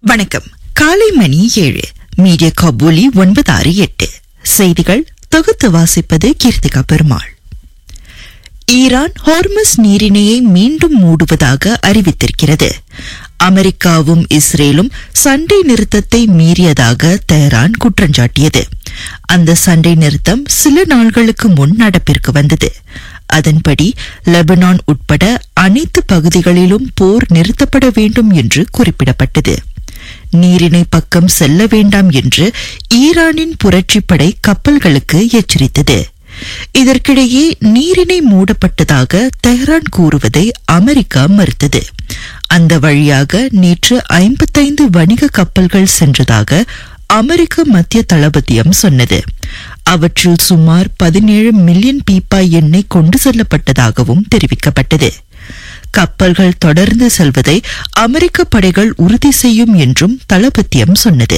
வணக்கம் காலை மணி ஏழு மீடியா கபூலி ஒன்பது ஆறு எட்டு செய்திகள் தொகுத்து வாசிப்பது கீர்த்திகா பெருமாள் ஈரான் ஹார்மஸ் நீரிணையை மீண்டும் மூடுவதாக அறிவித்திருக்கிறது அமெரிக்காவும் இஸ்ரேலும் சண்டை நிறுத்தத்தை மீறியதாக தெஹரான் குற்றஞ்சாட்டியது அந்த சண்டை நிறுத்தம் சில நாள்களுக்கு முன் நடப்பிற்கு வந்தது அதன்படி லெபனான் உட்பட அனைத்து பகுதிகளிலும் போர் நிறுத்தப்பட வேண்டும் என்று குறிப்பிடப்பட்டது நீரிணை பக்கம் செல்ல வேண்டாம் என்று ஈரானின் புரட்சிப்படை கப்பல்களுக்கு எச்சரித்தது இதற்கிடையே நீரிணை மூடப்பட்டதாக தெஹ்ரான் கூறுவதை அமெரிக்கா மறுத்தது அந்த வழியாக நேற்று ஐம்பத்தைந்து வணிக கப்பல்கள் சென்றதாக அமெரிக்க மத்திய தளபதியம் சொன்னது அவற்றில் சுமார் பதினேழு மில்லியன் பீப்பாய் எண்ணெய் கொண்டு செல்லப்பட்டதாகவும் தெரிவிக்கப்பட்டது கப்பல்கள் தொடர்ந்து செல்வதை அமெரிக்க படைகள் உறுதி செய்யும் என்றும் தளபத்தியம் சொன்னது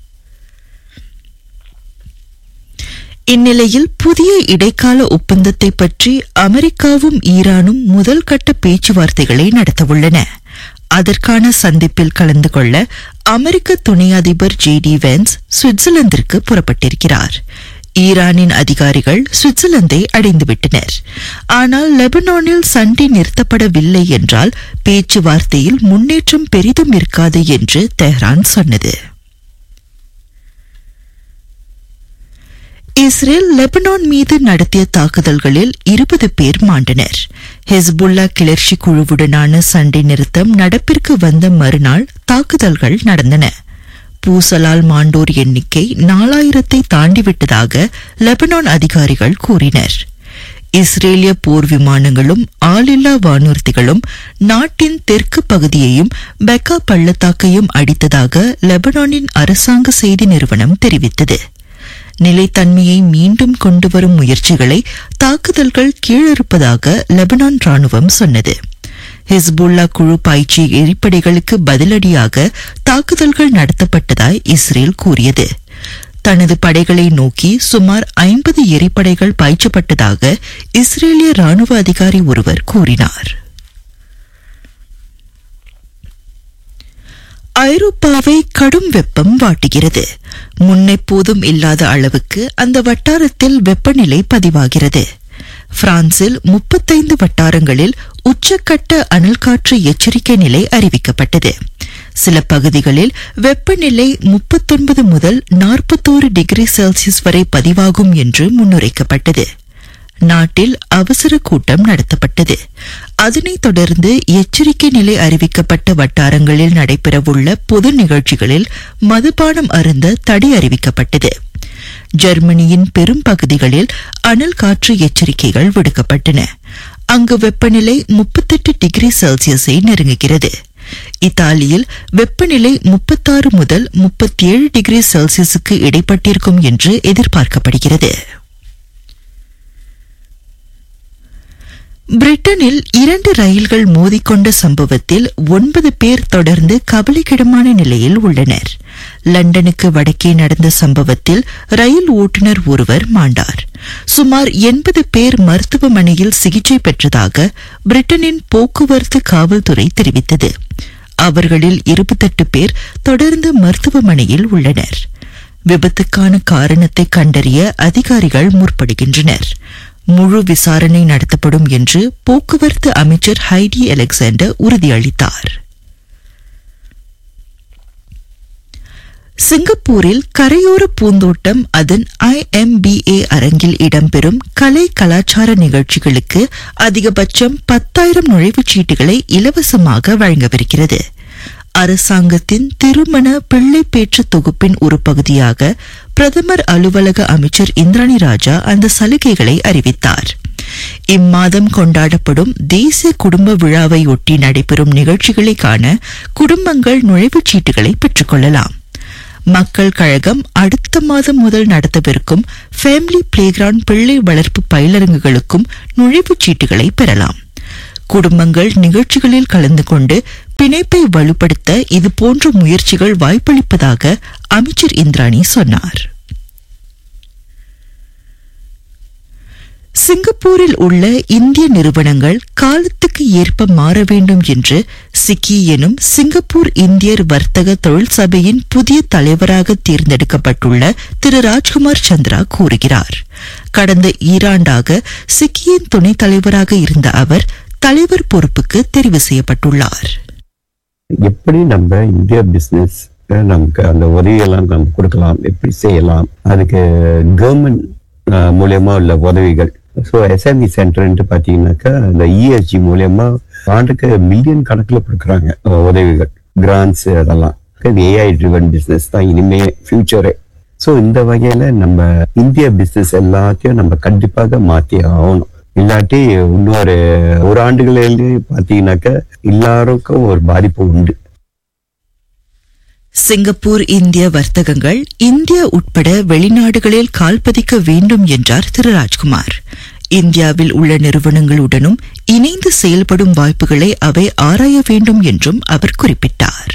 இந்நிலையில் புதிய இடைக்கால ஒப்பந்தத்தை பற்றி அமெரிக்காவும் ஈரானும் முதல் கட்ட பேச்சுவார்த்தைகளை நடத்தவுள்ளன அதற்கான சந்திப்பில் கலந்து கொள்ள அமெரிக்க துணை அதிபர் ஜே டி வென்ஸ் சுவிட்சர்லாந்திற்கு புறப்பட்டிருக்கிறார் ஈரானின் அதிகாரிகள் சுவிட்சர்லாந்தை அடைந்துவிட்டனர் ஆனால் லெபனானில் சண்டை நிறுத்தப்படவில்லை என்றால் பேச்சுவார்த்தையில் முன்னேற்றம் பெரிதும் இருக்காது என்று தெஹ்ரான் சொன்னது இஸ்ரேல் லெபனான் மீது நடத்திய தாக்குதல்களில் இருபது பேர் மாண்டனர் ஹெஸ்புல்லா கிளர்ச்சி குழுவுடனான சண்டை நிறுத்தம் நடப்பிற்கு வந்த மறுநாள் தாக்குதல்கள் நடந்தன பூசலால் மாண்டோர் எண்ணிக்கை நாலாயிரத்தை தாண்டிவிட்டதாக லெபனான் அதிகாரிகள் கூறினர் இஸ்ரேலிய போர் விமானங்களும் ஆளில்லா வானூர்திகளும் நாட்டின் தெற்கு பகுதியையும் பெக்கா பள்ளத்தாக்கையும் அடித்ததாக லெபனானின் அரசாங்க செய்தி நிறுவனம் தெரிவித்தது நிலைத்தன்மையை மீண்டும் கொண்டுவரும் முயற்சிகளை தாக்குதல்கள் கீழிருப்பதாக லெபனான் ராணுவம் சொன்னது ஹிஸ்புல்லா குழு பயிற்சி எரிப்படைகளுக்கு பதிலடியாக தாக்குதல்கள் நடத்தப்பட்டதாய் இஸ்ரேல் கூறியது தனது படைகளை நோக்கி சுமார் ஐம்பது எரிப்படைகள் பாய்ச்சப்பட்டதாக இஸ்ரேலிய ராணுவ அதிகாரி ஒருவர் கூறினார் ஐரோப்பாவை கடும் வெப்பம் வாட்டுகிறது முன்னெப்போதும் இல்லாத அளவுக்கு அந்த வட்டாரத்தில் வெப்பநிலை பதிவாகிறது பிரான்சில் முப்பத்தைந்து வட்டாரங்களில் உச்சக்கட்ட அனல் காற்று எச்சரிக்கை நிலை அறிவிக்கப்பட்டது சில பகுதிகளில் வெப்பநிலை முப்பத்தொன்பது முதல் நாற்பத்தோரு டிகிரி செல்சியஸ் வரை பதிவாகும் என்று முன்னுரைக்கப்பட்டது நாட்டில் அவசர கூட்டம் நடத்தப்பட்டது அதனைத் தொடர்ந்து எச்சரிக்கை நிலை அறிவிக்கப்பட்ட வட்டாரங்களில் நடைபெறவுள்ள பொது நிகழ்ச்சிகளில் மதுபானம் அருந்த தடை அறிவிக்கப்பட்டது ஜெர்மனியின் பெரும் பகுதிகளில் அனல் காற்று எச்சரிக்கைகள் விடுக்கப்பட்டன அங்கு வெப்பநிலை முப்பத்தெட்டு டிகிரி செல்சியஸை நெருங்குகிறது இத்தாலியில் வெப்பநிலை முப்பத்தாறு முதல் முப்பத்தேழு டிகிரி செல்சியஸுக்கு இடைப்பட்டிருக்கும் என்று எதிர்பார்க்கப்படுகிறது பிரிட்டனில் இரண்டு ரயில்கள் மோதிக்கொண்ட சம்பவத்தில் ஒன்பது பேர் தொடர்ந்து கவலைக்கிடமான நிலையில் உள்ளனர் லண்டனுக்கு வடக்கே நடந்த சம்பவத்தில் ரயில் ஓட்டுநர் ஒருவர் மாண்டார் சுமார் எண்பது பேர் மருத்துவமனையில் சிகிச்சை பெற்றதாக பிரிட்டனின் போக்குவரத்து காவல்துறை தெரிவித்தது அவர்களில் இருபத்தெட்டு பேர் தொடர்ந்து மருத்துவமனையில் உள்ளனர் விபத்துக்கான காரணத்தை கண்டறிய அதிகாரிகள் முற்படுகின்றனர் முழு விசாரணை நடத்தப்படும் என்று போக்குவரத்து அமைச்சர் ஹைடி அலெக்சாண்டர் உறுதியளித்தார் சிங்கப்பூரில் கரையோர பூந்தோட்டம் அதன் ஐஎம்பிஏ அரங்கில் இடம்பெறும் கலை கலாச்சார நிகழ்ச்சிகளுக்கு அதிகபட்சம் பத்தாயிரம் நுழைவுச் சீட்டுகளை இலவசமாக வழங்கவிருக்கிறது அரசாங்கத்தின் திருமண பிள்ளைப்பேற்று தொகுப்பின் ஒரு பகுதியாக பிரதமர் அலுவலக அமைச்சர் இந்திராணி ராஜா அந்த சலுகைகளை அறிவித்தார் இம்மாதம் கொண்டாடப்படும் தேசிய குடும்ப விழாவை ஒட்டி நடைபெறும் நிகழ்ச்சிகளை காண குடும்பங்கள் நுழைவுச் சீட்டுகளை பெற்றுக்கொள்ளலாம் மக்கள் கழகம் அடுத்த மாதம் முதல் நடத்தவிருக்கும் ஃபேமிலி பிளேகிரவுண்ட் பிள்ளை வளர்ப்பு பயிலரங்குகளுக்கும் நுழைவுச் சீட்டுகளை பெறலாம் குடும்பங்கள் நிகழ்ச்சிகளில் கலந்து கொண்டு பிணைப்பை வலுப்படுத்த இதுபோன்ற முயற்சிகள் வாய்ப்பளிப்பதாக அமைச்சர் இந்திராணி சொன்னார் சிங்கப்பூரில் உள்ள இந்திய நிறுவனங்கள் காலத்துக்கு ஏற்ப மாற வேண்டும் என்று சிக்கி எனும் சிங்கப்பூர் இந்தியர் வர்த்தக தொழில் சபையின் புதிய தலைவராக தேர்ந்தெடுக்கப்பட்டுள்ள திரு ராஜ்குமார் சந்திரா கூறுகிறார் கடந்த ஈராண்டாக சிக்கியின் துணைத் தலைவராக இருந்த அவர் தலைவர் பொறுப்புக்கு தெரிவு செய்யப்பட்டுள்ளார் எப்படி நம்ம இந்தியா பிசினஸ் நமக்கு அந்த உதவியெல்லாம் நம்ம கொடுக்கலாம் எப்படி செய்யலாம் அதுக்கு கவர்மெண்ட் மூலியமா உள்ள உதவிகள் ஸோ எஸ்எம்இ சென்டர்ன்ட்டு பார்த்தீங்கன்னாக்கா இந்த இஎஸ்ஜி மூலியமா ஆண்டுக்கு மில்லியன் கணக்கில் கொடுக்குறாங்க அஹ், உதவிகள் கிராண்ட்ஸ் அதெல்லாம் இது ஏஐ ட்ரிவன் பிஸ்னஸ் தான் இனிமே ஃபியூச்சரே ஸோ இந்த வகையில நம்ம இந்திய பிசினஸ் எல்லாத்தையும் நம்ம கண்டிப்பாக மாற்றி ஆகணும் இல்லாட்டி இன்னொரு ஒரு ஆண்டுகளிலே பார்த்தீங்கன்னாக்கா எல்லாருக்கும் ஒரு பாதிப்பு உண்டு சிங்கப்பூர் இந்திய வர்த்தகங்கள் இந்தியா உட்பட வெளிநாடுகளில் கால்பதிக்க வேண்டும் என்றார் திரு ராஜ்குமார் இந்தியாவில் உள்ள நிறுவனங்களுடனும் இணைந்து செயல்படும் வாய்ப்புகளை அவை ஆராய வேண்டும் என்றும் அவர் குறிப்பிட்டார்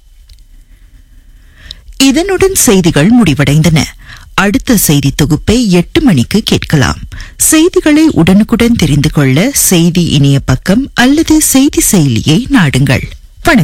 இதனுடன் செய்திகள் முடிவடைந்தன அடுத்த செய்தி தொகுப்பை எட்டு மணிக்கு கேட்கலாம் செய்திகளை உடனுக்குடன் தெரிந்து கொள்ள செய்தி இணைய பக்கம் அல்லது செய்தி செயலியை நாடுங்கள்